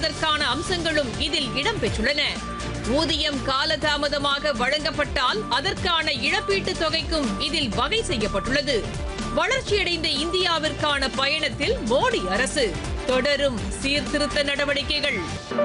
வழங்குவதற்கான அம்சங்களும் இதில் இடம்பெற்றுள்ளன ஊதியம் காலதாமதமாக வழங்கப்பட்டால் அதற்கான இழப்பீட்டுத் தொகைக்கும் இதில் வகை செய்யப்பட்டுள்ளது வளர்ச்சியடைந்த இந்தியாவிற்கான பயணத்தில் மோடி அரசு தொடரும் சீர்திருத்த நடவடிக்கைகள்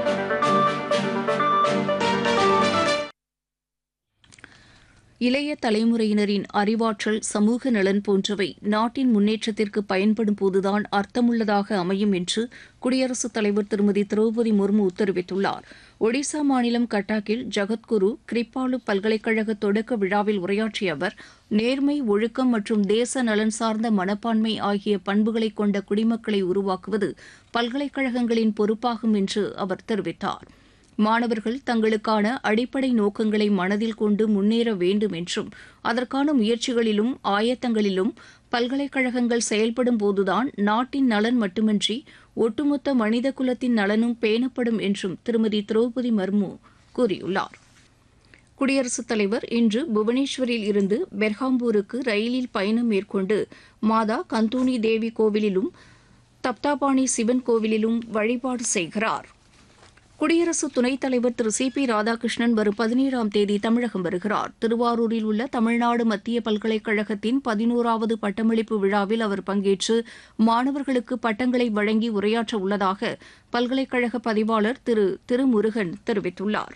இளைய தலைமுறையினரின் அறிவாற்றல் சமூக நலன் போன்றவை நாட்டின் முன்னேற்றத்திற்கு பயன்படும் போதுதான் அர்த்தமுள்ளதாக அமையும் என்று குடியரசுத் தலைவர் திருமதி திரௌபதி முர்மு தெரிவித்துள்ளார் ஒடிசா மாநிலம் கட்டாக்கில் ஜகத்குரு கிரிப்பாலு பல்கலைக்கழக தொடக்க விழாவில் உரையாற்றிய அவர் நேர்மை ஒழுக்கம் மற்றும் தேச நலன் சார்ந்த மனப்பான்மை ஆகிய பண்புகளை கொண்ட குடிமக்களை உருவாக்குவது பல்கலைக்கழகங்களின் பொறுப்பாகும் என்று அவர் தெரிவித்தார் மாணவர்கள் தங்களுக்கான அடிப்படை நோக்கங்களை மனதில் கொண்டு முன்னேற வேண்டும் என்றும் அதற்கான முயற்சிகளிலும் ஆயத்தங்களிலும் பல்கலைக்கழகங்கள் செயல்படும் போதுதான் நாட்டின் நலன் மட்டுமின்றி ஒட்டுமொத்த மனித குலத்தின் நலனும் பேணப்படும் என்றும் திருமதி திரௌபதி மர்மு கூறியுள்ளார் குடியரசுத் தலைவர் இன்று புவனேஸ்வரில் இருந்து பெர்ஹாம்பூருக்கு ரயிலில் பயணம் மேற்கொண்டு மாதா கந்தூனி தேவி கோவிலிலும் தப்தாபாணி சிவன் கோவிலிலும் வழிபாடு செய்கிறார் குடியரசு துணைத் தலைவர் திரு சி பி ராதாகிருஷ்ணன் வரும் பதினேழாம் தேதி தமிழகம் வருகிறார் திருவாரூரில் உள்ள தமிழ்நாடு மத்திய பல்கலைக்கழகத்தின் பதினோராவது பட்டமளிப்பு விழாவில் அவர் பங்கேற்று மாணவர்களுக்கு பட்டங்களை வழங்கி உரையாற்ற உள்ளதாக பல்கலைக்கழக பதிவாளர் திரு திருமுருகன் தெரிவித்துள்ளார்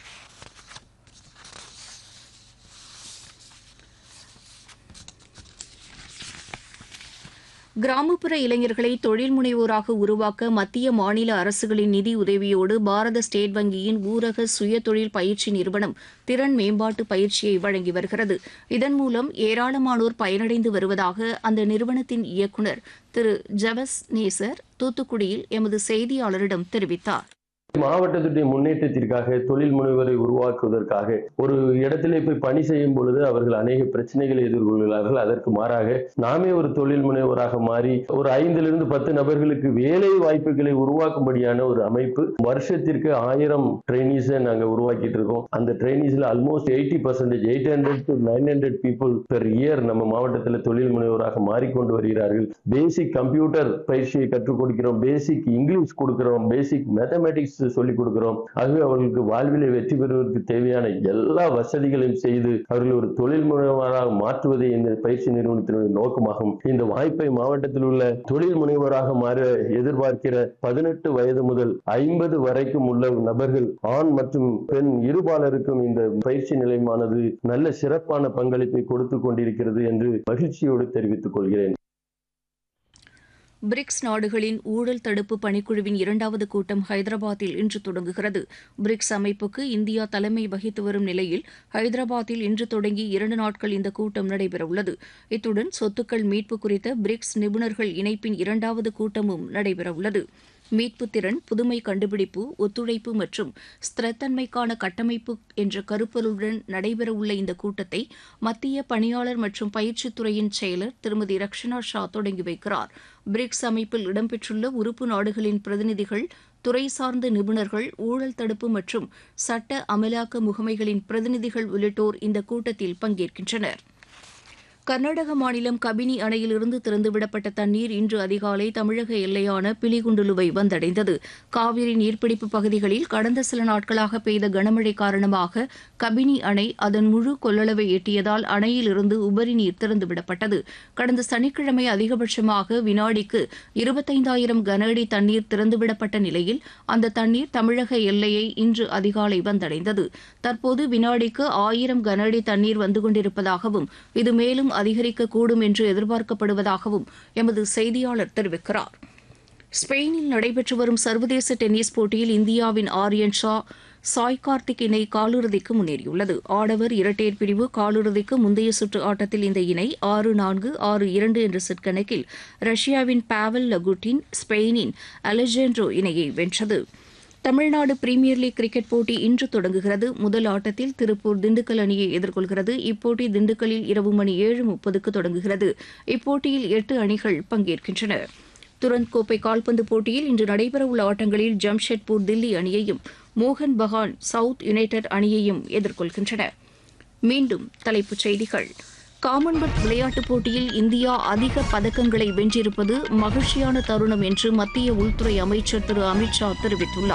கிராமப்புற இளைஞர்களை தொழில் முனைவோராக உருவாக்க மத்திய மாநில அரசுகளின் நிதி உதவியோடு பாரத ஸ்டேட் வங்கியின் ஊரக சுய தொழில் பயிற்சி நிறுவனம் திறன் மேம்பாட்டு பயிற்சியை வழங்கி வருகிறது இதன் மூலம் ஏராளமானோர் பயனடைந்து வருவதாக அந்த நிறுவனத்தின் இயக்குநர் திரு ஜவஸ் நேசர் தூத்துக்குடியில் எமது செய்தியாளரிடம் தெரிவித்தார் மாவட்டத்துடைய முன்னேற்றத்திற்காக தொழில் முனைவரை உருவாக்குவதற்காக ஒரு இடத்திலே போய் பணி செய்யும் பொழுது அவர்கள் அநேக பிரச்சனைகளை எதிர்கொள்கிறார்கள் அதற்கு மாறாக நாமே ஒரு தொழில் முனைவராக மாறி ஒரு ஐந்திலிருந்து பத்து நபர்களுக்கு வேலை வாய்ப்புகளை உருவாக்கும்படியான ஒரு அமைப்பு வருஷத்திற்கு ஆயிரம் ட்ரைனிஸை நாங்க உருவாக்கிட்டு இருக்கோம் அந்த ட்ரைனிஸ்ல almost eighty percentage eight hundred to nine hundred people per year நம்ம மாவட்டத்தில் தொழில் முனைவராக மாறிக்கொண்டு வருகிறார்கள் பேசிக் கம்ப்யூட்டர் பயிற்சியை கற்றுக் கொடுக்கிறோம் பேசிக் இங்கிலீஷ் கொடுக்கிறோம் பேசிக் மேத்தமெட்டிக்ஸ் சொல்லிக் கொடுக்கிறோம் ஆகவே அவர்களுக்கு வாழ்விலை வெற்றி பெறுவதற்கு தேவையான எல்லா வசதிகளையும் செய்து அவர்கள் ஒரு தொழில் முனைவராக மாற்றுவதே இந்த பயிற்சி நிறுவனத்தினுடைய நோக்கமாகும் இந்த வாய்ப்பை மாவட்டத்தில் உள்ள தொழில் முனைவராக மாற எதிர்பார்க்கிற பதினெட்டு வயது முதல் ஐம்பது வரைக்கும் உள்ள நபர்கள் ஆண் மற்றும் பெண் இருபாலருக்கும் இந்த பயிற்சி நிலையமானது நல்ல சிறப்பான பங்களிப்பை கொடுத்து கொண்டிருக்கிறது என்று மகிழ்ச்சியோடு தெரிவித்துக் கொள்கிறேன் பிரிக்ஸ் நாடுகளின் ஊழல் தடுப்பு பணிக்குழுவின் இரண்டாவது கூட்டம் ஹைதராபாத்தில் இன்று தொடங்குகிறது பிரிக்ஸ் அமைப்புக்கு இந்தியா தலைமை வகித்து வரும் நிலையில் ஹைதராபாத்தில் இன்று தொடங்கி இரண்டு நாட்கள் இந்த கூட்டம் நடைபெறவுள்ளது இத்துடன் சொத்துக்கள் மீட்பு குறித்த பிரிக்ஸ் நிபுணர்கள் இணைப்பின் இரண்டாவது கூட்டமும் நடைபெறவுள்ளது மீட்பு திறன் புதுமை கண்டுபிடிப்பு ஒத்துழைப்பு மற்றும் ஸ்திரத்தன்மைக்கான கட்டமைப்பு என்ற கருப்பொருளுடன் நடைபெறவுள்ள இந்த கூட்டத்தை மத்திய பணியாளர் மற்றும் பயிற்சித்துறையின் செயலர் திருமதி ரக்ஷனா ஷா தொடங்கி வைக்கிறார் பிரிக்ஸ் அமைப்பில் இடம்பெற்றுள்ள உறுப்பு நாடுகளின் பிரதிநிதிகள் துறை சார்ந்த நிபுணர்கள் ஊழல் தடுப்பு மற்றும் சட்ட அமலாக்க முகமைகளின் பிரதிநிதிகள் உள்ளிட்டோர் இந்த கூட்டத்தில் பங்கேற்கின்றனர் கர்நாடக மாநிலம் கபினி அணையிலிருந்து திறந்துவிடப்பட்ட தண்ணீர் இன்று அதிகாலை தமிழக எல்லையான பிலிகுண்டுலுவை வந்தடைந்தது காவிரி நீர்பிடிப்பு பகுதிகளில் கடந்த சில நாட்களாக பெய்த கனமழை காரணமாக கபினி அணை அதன் முழு கொள்ளளவை எட்டியதால் அணையிலிருந்து உபரி நீர் திறந்துவிடப்பட்டது கடந்த சனிக்கிழமை அதிகபட்சமாக வினாடிக்கு இருபத்தைந்தாயிரம் கன அடி தண்ணீர் திறந்துவிடப்பட்ட நிலையில் அந்த தண்ணீர் தமிழக எல்லையை இன்று அதிகாலை வந்தடைந்தது தற்போது வினாடிக்கு ஆயிரம் கன அடி தண்ணீர் வந்து கொண்டிருப்பதாகவும் இது மேலும் அதிகரிக்கக்கூடும் என்று எதிர்பார்க்கப்படுவதாகவும் எமது செய்தியாளர் தெரிவிக்கிறார் ஸ்பெயினில் நடைபெற்று வரும் சர்வதேச டென்னிஸ் போட்டியில் இந்தியாவின் ஆரியன் ஷா சாய் கார்த்திக் இணை காலிறுதிக்கு முன்னேறியுள்ளது ஆடவர் இரட்டையர் பிரிவு காலிறுதிக்கு முந்தைய சுற்று ஆட்டத்தில் இந்த இணை ஆறு நான்கு ஆறு இரண்டு என்ற செட் கணக்கில் ரஷ்யாவின் பாவல் லகுட்டின் ஸ்பெயினின் அலெஜாண்ட்ரோ இணையை வென்றது தமிழ்நாடு பிரீமியர் லீக் கிரிக்கெட் போட்டி இன்று தொடங்குகிறது முதல் ஆட்டத்தில் திருப்பூர் திண்டுக்கல் அணியை எதிர்கொள்கிறது இப்போட்டி திண்டுக்கல்லில் இரவு மணி ஏழு முப்பதுக்கு தொடங்குகிறது இப்போட்டியில் எட்டு அணிகள் பங்கேற்கின்றன துரந்த் கோப்பை கால்பந்து போட்டியில் இன்று நடைபெறவுள்ள ஆட்டங்களில் ஜம்ஷெட்பூர் தில்லி அணியையும் மோகன் பகான் சவுத் யுனைடெட் அணியையும் எதிர்கொள்கின்றன மீண்டும் தலைப்புச் செய்திகள் காமன்வெல்த் விளையாட்டுப் போட்டியில் இந்தியா அதிக பதக்கங்களை வென்றிருப்பது மகிழ்ச்சியான தருணம் என்று மத்திய உள்துறை அமைச்சர் திரு அமித் ஷா தெரிவித்துள்ளார்